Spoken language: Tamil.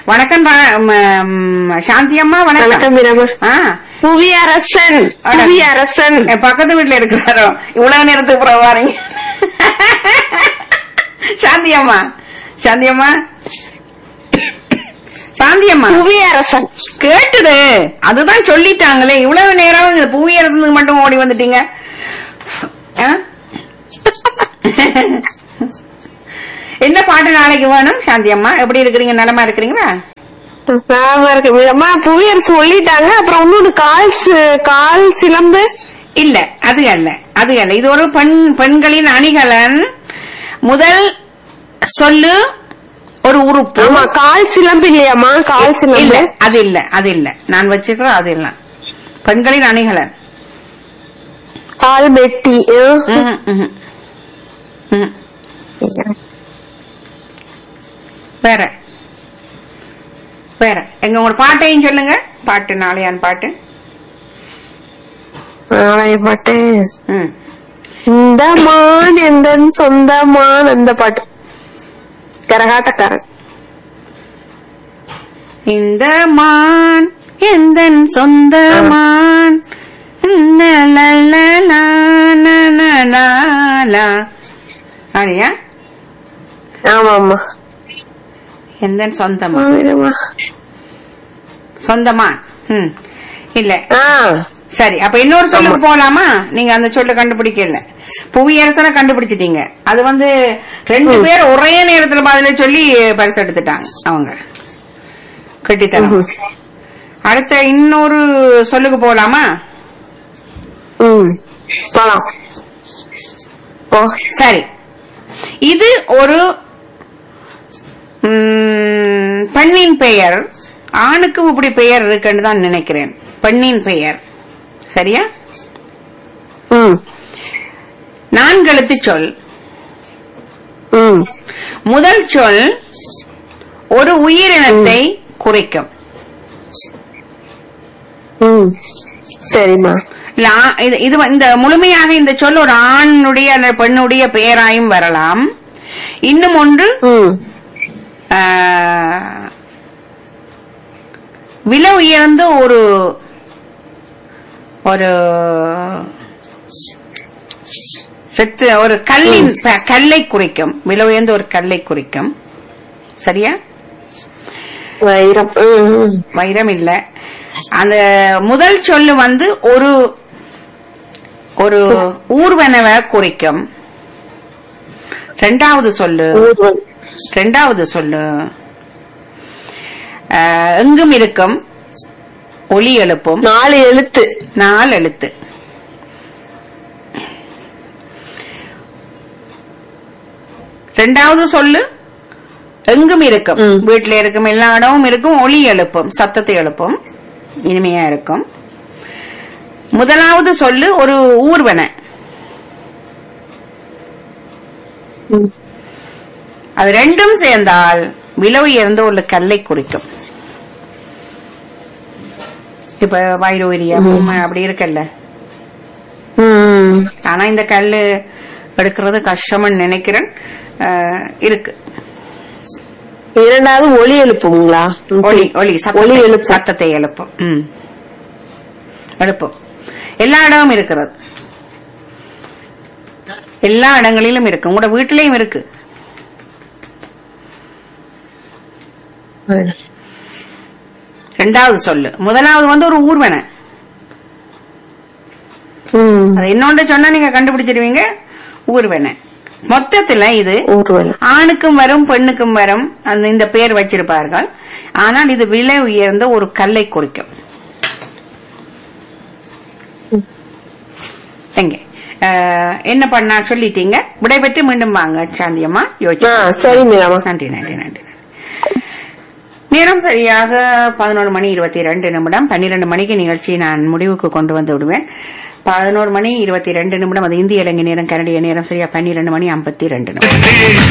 வணக்கம் ரா- ம- ம், சாந்தி அம்மா வணக்கம் வணக்கம் மீராமா ஆ புவியரசன் புவியரசன் என் பக்கத்து வீட்டுல இருக்கிறாரோ இவ்வளவு நேரத்துக்கு அப்புறம் வாரீங்க சாந்தி அம்மா சாந்தி அம்மா சாந்தி அம்மா புவியரசன் கேட்டுது அதுதான் சொல்லிட்டாங்களே இவ்வளவு நேரம் இந்த புவியரசனுக்கு மட்டும் ஓடி வந்துட்டீங்க ஆ? என்ன பாட்டு நாளைக்கு வேணும் சாந்தி அம்மா எப்படி இருக்கிறீங்க நலமா இருக்கிறீங்களா ஆமா இருக்கு மீராமா புவியரசு சொல்லிட்டாங்க அப்புறம் இன்னொன்னு கால் சி- கால் சிலம்பு இல்ல அது அல்ல அது அல்ல இது ஒரு பெண் பெண்களின் அணிகலன் முதல் சொல்லு ஒரு உறுப்பு ஆமா கால் சிலம்பு இல்லையாமா கால் இல்ல சிலம்பு அது இல்ல அது இல்ல நான் வச்சுக்கிறோம் அது இல்ல பெண்களின் அணிகலன் கால் மெட்டி ம். ம்ஹும், ம்ஹும். ம்ஹும். வேற வேற எங்க உங்க பாட்டையும் சொல்லுங்க பாட்டு நாளையான் பாட்டு நாளைய பாட்டு ம். இந்த மான் எந்த சொந்த மான் அந்த பாட்டு கரகாட்டக்காரன் இந்த மான் எந்தன் சொந்த மான் அப்படியா ஆமா ஆமா எந்தன் சொந்தமா மீராமா. சொந்தமா ம் இல்ல ஆ சரி அப்ப இன்னொரு சொல்லுக்கு ஆமா. போலாமா நீங்க அந்த சொல்ல கண்டுபிடிக்கல புவியரசனை கண்டுபிடிச்சிட்டீங்க அது வந்து ரெண்டு பேர் ஒரே நேரத்துல பதில சொல்லி பரிசு எடுத்துட்டாங்க அவங்க கட்டித்தனம் ம்ஹும். அடுத்த இன்னொரு சொல்லுக்கு போலாமா ம் போலாம் போ சரி இது ஒரு ம், பெண்ணின் பெயர் ஆணுக்கும் இப்படி பெயர் இருக்குன்னு தான் நினைக்கிறேன் பெண்ணின் பெயர் சரியா ம் நான்கெழுத்து சொல் ம் முதல் சொல் ஒரு உயிரினத்தை குறிக்கும் ம் சரிம்மா இல்ல, ஆ- இது- இது வந்து- இந்த முழுமையாக இந்த சொல் ஒரு ஆணுடைய அல்லது பெண்ணுடைய பெயராயும் வரலாம் இன்னும் ஒன்று ம் ஆ, விலை உயர்ந்த ஒரு ஒரு செத்து ஒரு கல்லின் ப- கல்லை குறிக்கும் விலை உயர்ந்த ஒரு கல்லை குறிக்கும் சரியா வைரம் ம், ம். வைரம் இல்ல அந்த முதல் சொல்லு வந்து ஒரு ஒரு ஊர்வனவை குறிக்கும் ரெண்டாவது சொல்லு ஊர்வலம். ரெண்டாவது சொல்லு அஹ், எங்கும் இருக்கும் ஒளி எழுப்பும் நாலு எழுத்து நாலு எழுத்து ரெண்டாவது சொல்லு எங்கும் இருக்கும் ம். வீட்டுல இருக்கும் எல்லா இடமும் இருக்கும் ஒளி எழுப்பும் சத்தத்தை எழுப்பும் இனிமையா இருக்கும் முதலாவது சொல்லு ஒரு ஊர்வன ம். அது ரெண்டும் சேர்ந்தால் விலை உயர்ந்த ஒரு கல்லை குறிக்கும் இப்ப வைரோரியா அப்படி இருக்கல்ல ம். ஆனா இந்த கல்லு எடுக்கிறது கஷ்டம்னு நினைக்கிறேன் அஹ், இருக்கு இரண்டாவது ஒளி எழுப்புங்களா ஒளி ஒளி ஒளி சத்தத்தை எழுப்பும் சத்தத்தை எழுப்பும் ம். எழுப்பும் எல்லா இடமும் இருக்கிறது எல்லா இடங்களிலும் இருக்கு உங்களோட வீட்டிலையும் இருக்கு ரெண்டாவது சொல்லு முதலாவது வந்து ஒரு ஊர்வன ம். அது இன்னொன்று சொன்னா நீங்க கண்டுபிடிச்சிருவீங்க ஊர்வன மொத்தத்துல இது ஊர்வலம் ஆணுக்கும் வரும் பெண்ணுக்கும் வரும் அந்த இந்த பெயர் வச்சிருப்பார்கள் ஆனால் இது விலை உயர்ந்த ஒரு கல்லை குறிக்கும் எங்க அஹ், என்ன பண்ணா சொல்லிட்டீங்க விடைபெற்று மீண்டும் வாங்க சாந்தியம்மா ஆ யோசிச்சு சரி மீராமா நன்றி நன்றி நன்றி நேரம் சரியாக பதினோரு மணி இருபத்தி ரெண்டு நிமிடம் பன்னிரண்டு மணிக்கு நிகழ்ச்சி நான் முடிவுக்கு கொண்டு வந்து விடுவேன் பதினோரு மணி இருபத்தி ரெண்டு நிமிடம் அது இந்திய இலங்கை நேரம் கனடிய நேரம் சரியா பன்னிரண்டு மணி ஐம்பத்தி ரெண்டு நிமிடம்